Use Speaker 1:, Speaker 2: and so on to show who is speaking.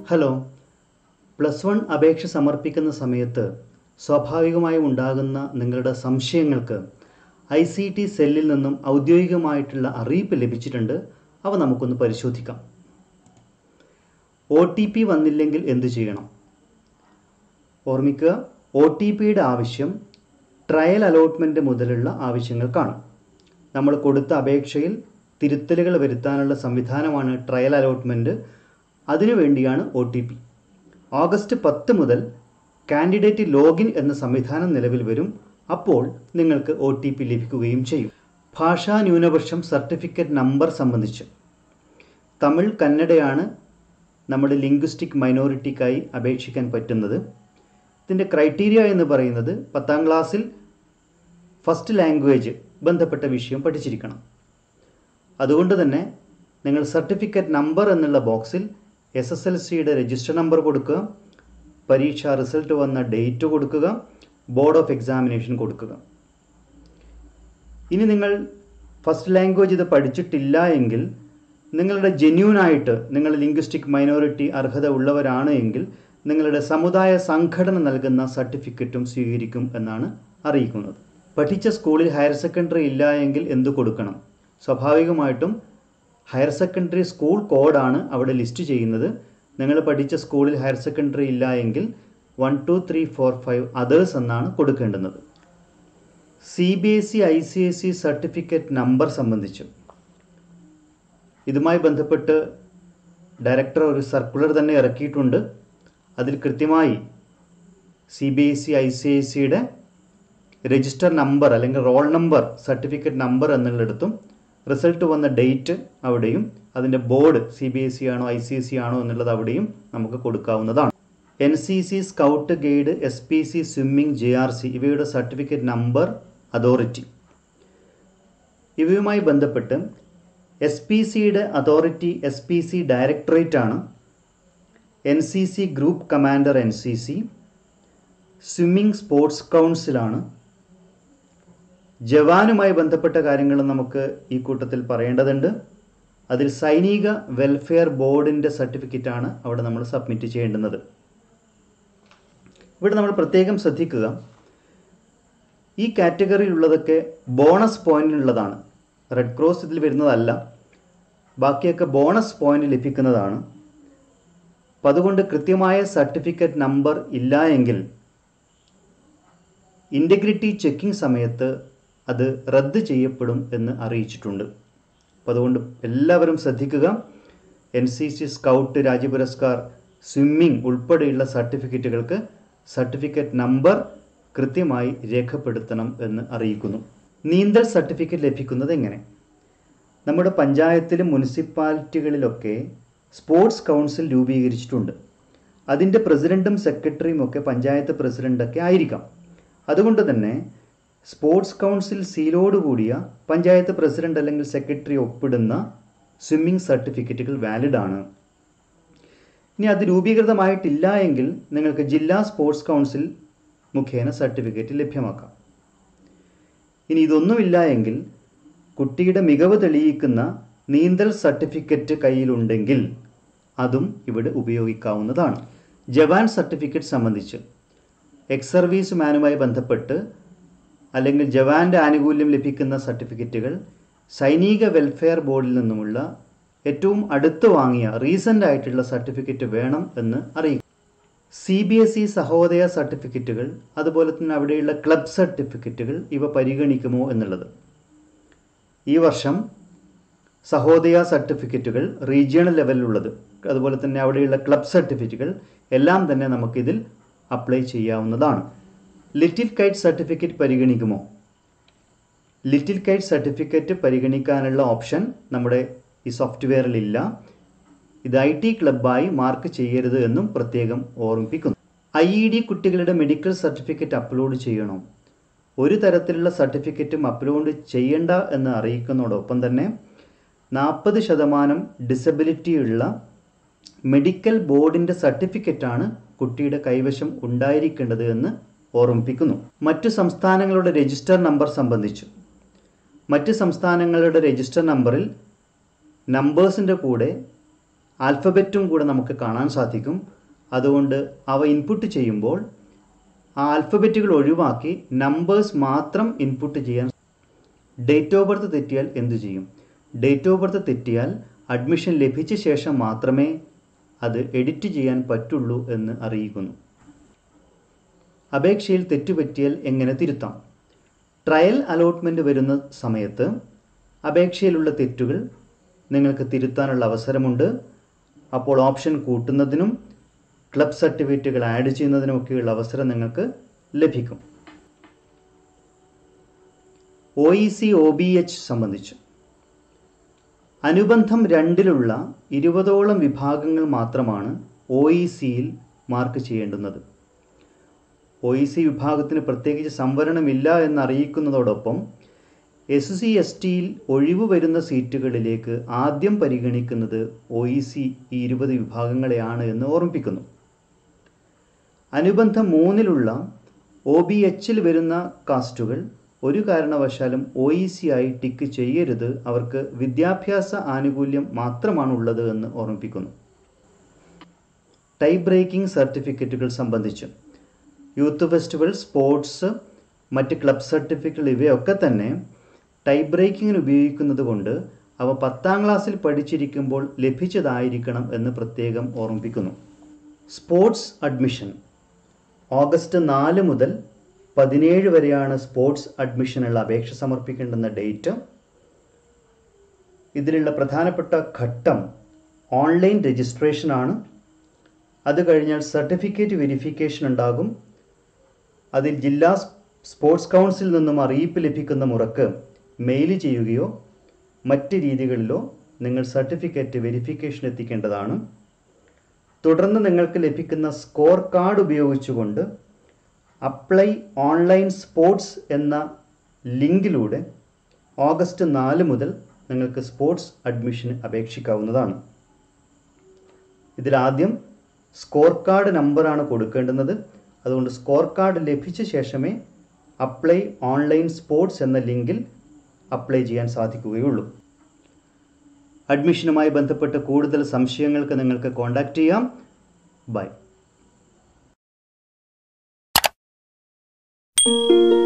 Speaker 1: hello plus one അപേക്ഷ സമർപ്പിക്കുന്ന സമയത്ത് സ്വാഭാവികമായും ഉണ്ടാകുന്ന നിങ്ങളുടെ സംശയങ്ങൾക്ക് ഐ സി ടി സെല്ലിൽ നിന്നും ഔദ്യോഗികമായിട്ടുള്ള അറിയിപ്പ് ലഭിച്ചിട്ടുണ്ട് അവ നമുക്കൊന്ന് പരിശോധിക്കാം ഒ ടി പി വന്നില്ലെങ്കിൽ എന്തു ചെയ്യണം ഓർമ്മിക്കുക ഒ ടി പിയുടെ ആവശ്യം ട്രയൽ അലോട്ട്മെൻറ്റ് മുതലുള്ള ആവശ്യങ്ങൾക്കാണ് നമ്മൾ കൊടുത്ത അപേക്ഷയിൽ തിരുത്തലുകൾ വരുത്താനുള്ള സംവിധാനമാണ് ട്രയൽ അലോട്ട്മെൻറ്റ് അതിനുവേണ്ടിയാണ് ഒ ടി പി ഓഗസ്റ്റ് പത്ത് മുതൽ കാൻഡിഡേറ്റ് ലോഗിൻ എന്ന സംവിധാനം നിലവിൽ വരും അപ്പോൾ നിങ്ങൾക്ക് ഒ ടി പി ലഭിക്കുകയും ചെയ്യും ഭാഷാ ന്യൂനപക്ഷം സർട്ടിഫിക്കറ്റ് നമ്പർ സംബന്ധിച്ച് തമിഴ് കന്നഡയാണ് നമ്മുടെ ലിംഗ്വിസ്റ്റിക് മൈനോറിറ്റിക്കായി അപേക്ഷിക്കാൻ പറ്റുന്നത് ഇതിൻ്റെ ക്രൈറ്റീരിയ എന്ന് പറയുന്നത് പത്താം ക്ലാസ്സിൽ ഫസ്റ്റ് ലാംഗ്വേജ് ബന്ധപ്പെട്ട വിഷയം പഠിച്ചിരിക്കണം അതുകൊണ്ട് തന്നെ നിങ്ങൾ സർട്ടിഫിക്കറ്റ് നമ്പർ എന്നുള്ള ബോക്സിൽ എസ് എസ് എൽ സിയുടെ രജിസ്റ്റർ നമ്പർ കൊടുക്കുക പരീക്ഷ റിസൾട്ട് വന്ന ഡേറ്റ് കൊടുക്കുക ബോർഡ് ഓഫ് എക്സാമിനേഷൻ കൊടുക്കുക ഇനി നിങ്ങൾ ഫസ്റ്റ് ലാംഗ്വേജ് ഇത് പഠിച്ചിട്ടില്ല എങ്കിൽ നിങ്ങളുടെ ജെന്യൂനായിട്ട് നിങ്ങൾ ലിംഗ്വിസ്റ്റിക് മൈനോറിറ്റി അർഹത ഉള്ളവരാണ് എങ്കിൽ നിങ്ങളുടെ സമുദായ സംഘടന നൽകുന്ന സർട്ടിഫിക്കറ്റും സ്വീകരിക്കും എന്നാണ് അറിയിക്കുന്നത് പഠിച്ച സ്കൂളിൽ ഹയർ സെക്കൻഡറി ഇല്ല എങ്കിൽ എന്തു കൊടുക്കണം സ്വാഭാവികമായിട്ടും ഹയർ സെക്കൻഡറി സ്കൂൾ കോഡാണ് അവിടെ ലിസ്റ്റ് ചെയ്യുന്നത് നിങ്ങൾ പഠിച്ച സ്കൂളിൽ ഹയർ സെക്കൻഡറി ഇല്ല എങ്കിൽ one two three four five others എന്നാണ് കൊടുക്കേണ്ടുന്നത് C B S E I C S E certificate number സംബന്ധിച്ച് ഇതുമായി ബന്ധപ്പെട്ട് ഡയറക്ടർ ഒരു സർക്കുലർ തന്നെ ഇറക്കിയിട്ടുണ്ട് അതിൽ കൃത്യമായി C B S E I C I സിയുടെ രജിസ്റ്റർ നമ്പർ അല്ലെങ്കിൽ റോൾ നമ്പർ സർട്ടിഫിക്കറ്റ് നമ്പർ എന്നുള്ളിടത്തും റിസൾട്ട് വന്ന ഡേറ്റ് അവിടെയും അതിൻ്റെ board C B S E ആണോ ഐ സി എസ് ഇ ആണോ എന്നുള്ളത് അവിടെയും നമുക്ക് കൊടുക്കാവുന്നതാണ് N C C scout guide S P C swimming J R C ഇവയുടെ സർട്ടിഫിക്കറ്റ് നമ്പർ അതോറിറ്റി ഇവയുമായി ബന്ധപ്പെട്ട് എസ് പി സിയുടെ authority S P C directorate ആണ് N C C group commander N C C swimming sports കൗൺസിലാണ് ജവാനുമായി ബന്ധപ്പെട്ട കാര്യങ്ങൾ നമുക്ക് ഈ കൂട്ടത്തിൽ പറയേണ്ടതുണ്ട് അതിൽ സൈനിക വെൽഫെയർ ബോർഡിൻ്റെ സർട്ടിഫിക്കറ്റാണ് അവിടെ നമ്മൾ സബ്മിറ്റ് ചെയ്യേണ്ടുന്നത് ഇവിടെ നമ്മൾ പ്രത്യേകം ശ്രദ്ധിക്കുക ഈ കാറ്റഗറിയിലുള്ളതൊക്കെ ബോണസ് പോയിന്റിനുള്ളതാണ് റെഡ് ക്രോസ് ഇതിൽ വരുന്നതല്ല ബാക്കിയൊക്കെ ബോണസ് പോയിന്റ് ലഭിക്കുന്നതാണ് അപ്പം അതുകൊണ്ട് കൃത്യമായ സർട്ടിഫിക്കറ്റ് നമ്പർ ഇല്ല എങ്കിൽ ഇൻറ്റഗ്രിറ്റി ചെക്കിംഗ് സമയത്ത് അത് റദ്ദ് ചെയ്യപ്പെടും എന്ന് അറിയിച്ചിട്ടുണ്ട് അപ്പോൾ അതുകൊണ്ട് എല്ലാവരും ശ്രദ്ധിക്കുക എൻ സി സി സ്കൗട്ട് രാജ്യ പുരസ്കാർ സ്വിമ്മിംഗ് ഉൾപ്പെടെയുള്ള സർട്ടിഫിക്കറ്റുകൾക്ക് സർട്ടിഫിക്കറ്റ് നമ്പർ കൃത്യമായി രേഖപ്പെടുത്തണം എന്ന് അറിയിക്കുന്നു നീന്തൽ സർട്ടിഫിക്കറ്റ് ലഭിക്കുന്നത് എങ്ങനെ നമ്മുടെ പഞ്ചായത്തിലും മുനിസിപ്പാലിറ്റികളിലൊക്കെ സ്പോർട്സ് കൗൺസിൽ രൂപീകരിച്ചിട്ടുണ്ട് അതിൻ്റെ പ്രസിഡൻറ്റും സെക്രട്ടറിയും ഒക്കെ പഞ്ചായത്ത് പ്രസിഡൻ്റൊക്കെ ആയിരിക്കാം അതുകൊണ്ട് തന്നെ സ്പോർട്സ് കൗൺസിൽ സീലോടുകൂടിയ പഞ്ചായത്ത് പ്രസിഡന്റ് അല്ലെങ്കിൽ സെക്രട്ടറി ഒപ്പിടുന്ന സ്വിമ്മിംഗ് സർട്ടിഫിക്കറ്റുകൾ വാലിഡ് ആണ് ഇനി അത് രൂപീകൃതമായിട്ടില്ല എങ്കിൽ നിങ്ങൾക്ക് ജില്ലാ സ്പോർട്സ് കൗൺസിൽ മുഖേന സർട്ടിഫിക്കറ്റ് ലഭ്യമാക്കാം ഇനി ഇതൊന്നുമില്ല എങ്കിൽ കുട്ടിയുടെ മികവ് തെളിയിക്കുന്ന നീന്തൽ സർട്ടിഫിക്കറ്റ് കയ്യിലുണ്ടെങ്കിൽ അതും ഇവിടെ ഉപയോഗിക്കാവുന്നതാണ് ജവാൻ സർട്ടിഫിക്കറ്റ് സംബന്ധിച്ച് എക്സ് സർവീസ് മാനുമായി ബന്ധപ്പെട്ട് അല്ലെങ്കിൽ ജവാന്റെ ആനുകൂല്യം ലഭിക്കുന്ന സർട്ടിഫിക്കറ്റുകൾ സൈനിക വെൽഫെയർ ബോർഡിൽ നിന്നുമുള്ള ഏറ്റവും അടുത്ത് വാങ്ങിയ റീസെൻ്റ് ആയിട്ടുള്ള സർട്ടിഫിക്കറ്റ് വേണം എന്ന് അറിയിക്കും C B S E Sahodaya സർട്ടിഫിക്കറ്റുകൾ അതുപോലെ തന്നെ അവിടെയുള്ള ക്ലബ് സർട്ടിഫിക്കറ്റുകൾ ഇവ പരിഗണിക്കുമോ എന്നുള്ളത് ഈ വർഷം സഹോദയ സർട്ടിഫിക്കറ്റുകൾ റീജിയണൽ ലെവലിലുള്ളത് അതുപോലെ തന്നെ അവിടെയുള്ള ക്ലബ് സർട്ടിഫിക്കറ്റുകൾ എല്ലാം തന്നെ നമുക്കിതിൽ അപ്ലൈ ചെയ്യാവുന്നതാണ് ലിറ്റിൽ കൈറ്റ് സർട്ടിഫിക്കറ്റ് പരിഗണിക്കുമോ ലിറ്റിൽ കൈറ്റ് സർട്ടിഫിക്കറ്റ് പരിഗണിക്കാനുള്ള ഓപ്ഷൻ നമ്മുടെ ഈ സോഫ്റ്റ്വെയറിലില്ല ഇത് ഐ ടി ക്ലബായി മാർക്ക് ചെയ്യരുത് എന്നും പ്രത്യേകം ഓർമ്മിപ്പിക്കുന്നു ഐ ഇ ഡി കുട്ടികളുടെ മെഡിക്കൽ സർട്ടിഫിക്കറ്റ് അപ്ലോഡ് ചെയ്യണോ ഒരു തരത്തിലുള്ള സർട്ടിഫിക്കറ്റും അപ്ലോഡ് ചെയ്യണ്ട എന്ന് അറിയിക്കുന്നതോടൊപ്പം തന്നെ നാൽപ്പത് ശതമാനം ഡിസബിലിറ്റി ഉള്ള മെഡിക്കൽ ബോർഡിൻ്റെ സർട്ടിഫിക്കറ്റാണ് കുട്ടിയുടെ കൈവശം ഉണ്ടായിരിക്കേണ്ടത് എന്ന് ഓർമ്മിപ്പിക്കുന്നു മറ്റു സംസ്ഥാനങ്ങളുടെ രജിസ്റ്റർ നമ്പർ സംബന്ധിച്ചു മറ്റ് സംസ്ഥാനങ്ങളുടെ രജിസ്റ്റർ നമ്പറിൽ നമ്പേഴ്സിൻ്റെ കൂടെ ആൽഫബറ്റും കൂടെ നമുക്ക് കാണാൻ സാധിക്കും അതുകൊണ്ട് അവ ഇൻപുട്ട് ചെയ്യുമ്പോൾ ആ ആൽഫബറ്റുകൾ ഒഴിവാക്കി നമ്പേഴ്സ് മാത്രം ഇൻപുട്ട് ചെയ്യാൻ ഡേറ്റ് ഓഫ് ബർത്ത് തെറ്റിയാൽ എന്തു ചെയ്യും ഡേറ്റ് ഓഫ് ബർത്ത് തെറ്റിയാൽ അഡ്മിഷൻ ലഭിച്ച ശേഷം മാത്രമേ അത് എഡിറ്റ് ചെയ്യാൻ പറ്റുള്ളൂ എന്ന് അറിയിക്കുന്നു അപേക്ഷയിൽ തെറ്റുപറ്റിയാൽ എങ്ങനെ തിരുത്താം ട്രയൽ അലോട്ട്മെൻറ്റ് വരുന്ന സമയത്ത് അപേക്ഷയിലുള്ള തെറ്റുകൾ നിങ്ങൾക്ക് തിരുത്താനുള്ള അവസരമുണ്ട് അപ്പോൾ ഓപ്ഷൻ കൂട്ടുന്നതിനും ക്ലബ് സർട്ടിഫിക്കറ്റുകൾ ആഡ് ചെയ്യുന്നതിനുമൊക്കെയുള്ള അവസരം നിങ്ങൾക്ക് ലഭിക്കും O E C O B H സംബന്ധിച്ച് അനുബന്ധം രണ്ടിലുള്ള ഇരുപതോളം വിഭാഗങ്ങൾ മാത്രമാണ് ഒ ഇ സിയിൽ മാർക്ക് ചെയ്യേണ്ടുന്നത് ഒ ഇ സി വിഭാഗത്തിന് പ്രത്യേകിച്ച് സംവരണമില്ല എന്നറിയിക്കുന്നതോടൊപ്പം എസ് സി എസ് ടിയിൽ ഒഴിവ് വരുന്ന സീറ്റുകളിലേക്ക് ആദ്യം പരിഗണിക്കുന്നത് ഒ ഇ സി ഈ ഇരുപത് വിഭാഗങ്ങളെയാണ് എന്ന് ഓർമ്മിപ്പിക്കുന്നു അനുബന്ധം മൂന്നിലുള്ള ഒ ബി എച്ചിൽ വരുന്ന കാസ്റ്റുകൾ ഒരു കാരണവശാലും ഒ ഇ സി ആയി ടിക്ക് ചെയ്യരുത് അവർക്ക് വിദ്യാഭ്യാസ ആനുകൂല്യം മാത്രമാണ് ഉള്ളത് എന്ന് ഓർമ്മിപ്പിക്കുന്നു ടൈ ബ്രേക്കിംഗ് സർട്ടിഫിക്കറ്റുകൾ സംബന്ധിച്ച് യൂത്ത് ഫെസ്റ്റിവൽ സ്പോർട്സ് മറ്റ് ക്ലബ് സർട്ടിഫിക്കറ്റുകൾ ഇവയൊക്കെ തന്നെ ടൈ ബ്രേക്കിങ്ങിന് ഉപയോഗിക്കുന്നത് കൊണ്ട് അവ പത്താം ക്ലാസ്സിൽ പഠിച്ചിരിക്കുമ്പോൾ ലഭിച്ചതായിരിക്കണം എന്ന് പ്രത്യേകം ഓർമ്മിപ്പിക്കുന്നു സ്പോർട്സ് അഡ്മിഷൻ ഓഗസ്റ്റ് നാല് മുതൽ പതിനേഴ് വരെയാണ് സ്പോർട്സ് അഡ്മിഷനുള്ള അപേക്ഷ സമർപ്പിക്കേണ്ടുന്ന ഡേറ്റ് ഇതിലുള്ള പ്രധാനപ്പെട്ട ഘട്ടം ഓൺലൈൻ രജിസ്ട്രേഷൻ ആണ് അത് കഴിഞ്ഞാൽ സർട്ടിഫിക്കറ്റ് വെരിഫിക്കേഷൻ ഉണ്ടാകും അതിൽ ജില്ലാ സ്പോർട്സ് കൗൺസിൽ നിന്നും അറിയിപ്പ് ലഭിക്കുന്ന മുറക്ക് മെയിൽ ചെയ്യുകയോ മറ്റ് രീതികളിലോ നിങ്ങൾ സർട്ടിഫിക്കറ്റ് വെരിഫിക്കേഷൻ എത്തിക്കേണ്ടതാണ് തുടർന്ന് നിങ്ങൾക്ക് ലഭിക്കുന്ന സ്കോർ കാർഡ് ഉപയോഗിച്ചുകൊണ്ട് അപ്ലൈ ഓൺലൈൻ സ്പോർട്സ് എന്ന ലിങ്കിലൂടെ ഓഗസ്റ്റ് നാല് മുതൽ നിങ്ങൾക്ക് സ്പോർട്സ് അഡ്മിഷന് അപേക്ഷിക്കാവുന്നതാണ് ഇതിലാദ്യം സ്കോർ കാർഡ് നമ്പറാണ് കൊടുക്കേണ്ടുന്നത് അതുകൊണ്ട് സ്കോർ കാർഡ് ലഭിച്ച ശേഷമേ അപ്ലൈ ഓൺലൈൻ സ്പോർട്സ് എന്ന ലിങ്കിൽ അപ്ലൈ ചെയ്യാൻ സാധിക്കുകയുള്ളൂ അഡ്മിഷനുമായി ബന്ധപ്പെട്ട് കൂടുതൽ സംശയങ്ങൾക്ക് നിങ്ങൾക്ക് കോൺടാക്റ്റ് ചെയ്യാം ബൈ